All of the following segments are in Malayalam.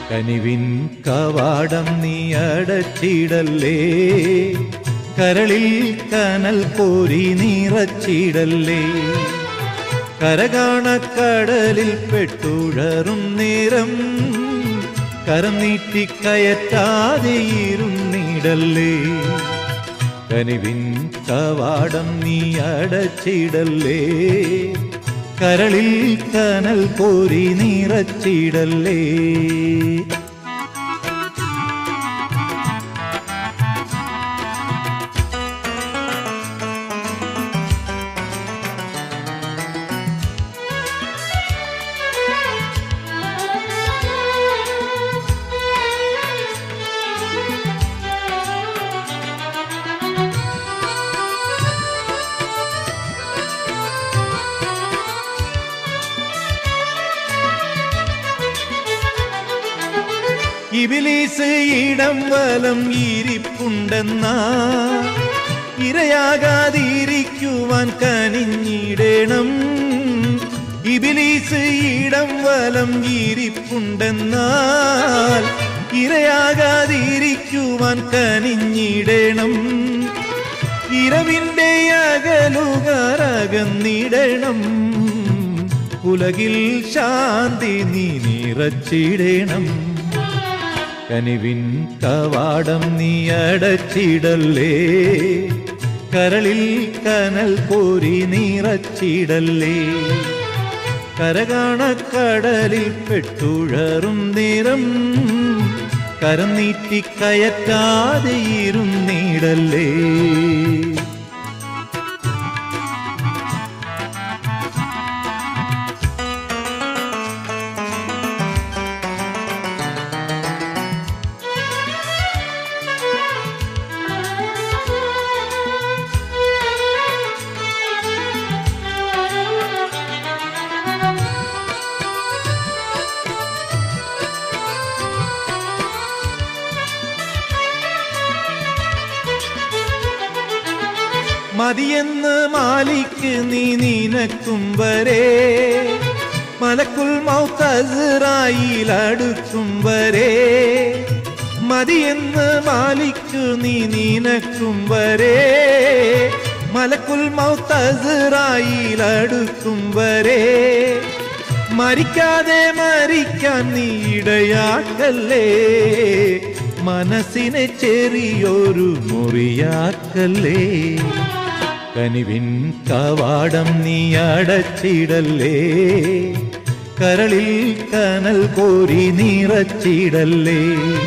കനിവിൻ കവാടം നീ അടച്ചിടല്ലേ കരളിൽ കനൽ കോരി നിറച്ചിടല്ലേ കരകാണക്കടലിൽ പെട്ടുഴറും നേരം കരം നീട്ടി കയറ്റാതെ ഇരുന്നിടല്ലേ കനിവിൻ കവാടം നീ അടച്ചിടല്ലേ കരളിൽ കനൽ കോരി നിറച്ചിടല്ലേ ഇബിലീസ് ഇടം വലം ഇരിപ്പുണ്ടെന്നാ ഇരയാകാതിരിക്കുവാൻ കനിഞ്ഞിടണം ഇബിലീസ് ഇടം വലം ഇരിപ്പുണ്ടെന്നാൽ ഇരയാകാതിരിക്കുവാൻ കനിഞ്ഞിടണം ഇരവിന്റെ അകലുകാരകന്നിടണം ഉലകിൽ ശാന്തി നീ നിറച്ചിടണം കനിവിൻ കവാടം നീ അടച്ചിടല്ലേ കരളിൽ കനൽ കോരി നിറച്ചിടല്ലേ കരകാണക്കടലിൽ പെട്ടുഴറും നിറം കരം നീട്ടി കയറ്റാതെ ഇരുന്നിടല്ലേ മതിയെന്ന് മാലിക്ക് നീ നീനക്കും വരെ മലക്കുൽ മൗത്തറായിൽ അടുക്കും വരെ മതിയെന്ന് മാലിക്ക് നീ നീനക്കും വരെ മലക്കുൽ മൗത്തറായിൽ അടുക്കും വരെ മരിക്കാതെ മരിക്കാൻ നീ ഇടയാക്കല്ലേ മനസ്സിനെ ചെറിയൊരു മുറിയാക്കല്ലേ കനിവിൻ കവാടം നീ അടച്ചിടല്ലേ കരളിൽ കനൽ കോരി നിറച്ചിടല്ലേ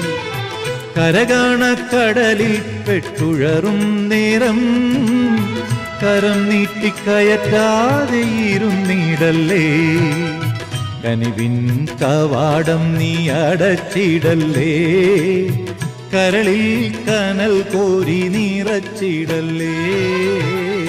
കരകാണക്കടലിൽ പെട്ടുഴറും നേരം കരം നീട്ടിക്കയറ്റാതെ ഇരുന്നിടല്ലേ കനിവിൻ കവാടം നീ അടച്ചിടല്ലേ കരളിൽ കനൽ കോരി നിറച്ചിടല്ലേ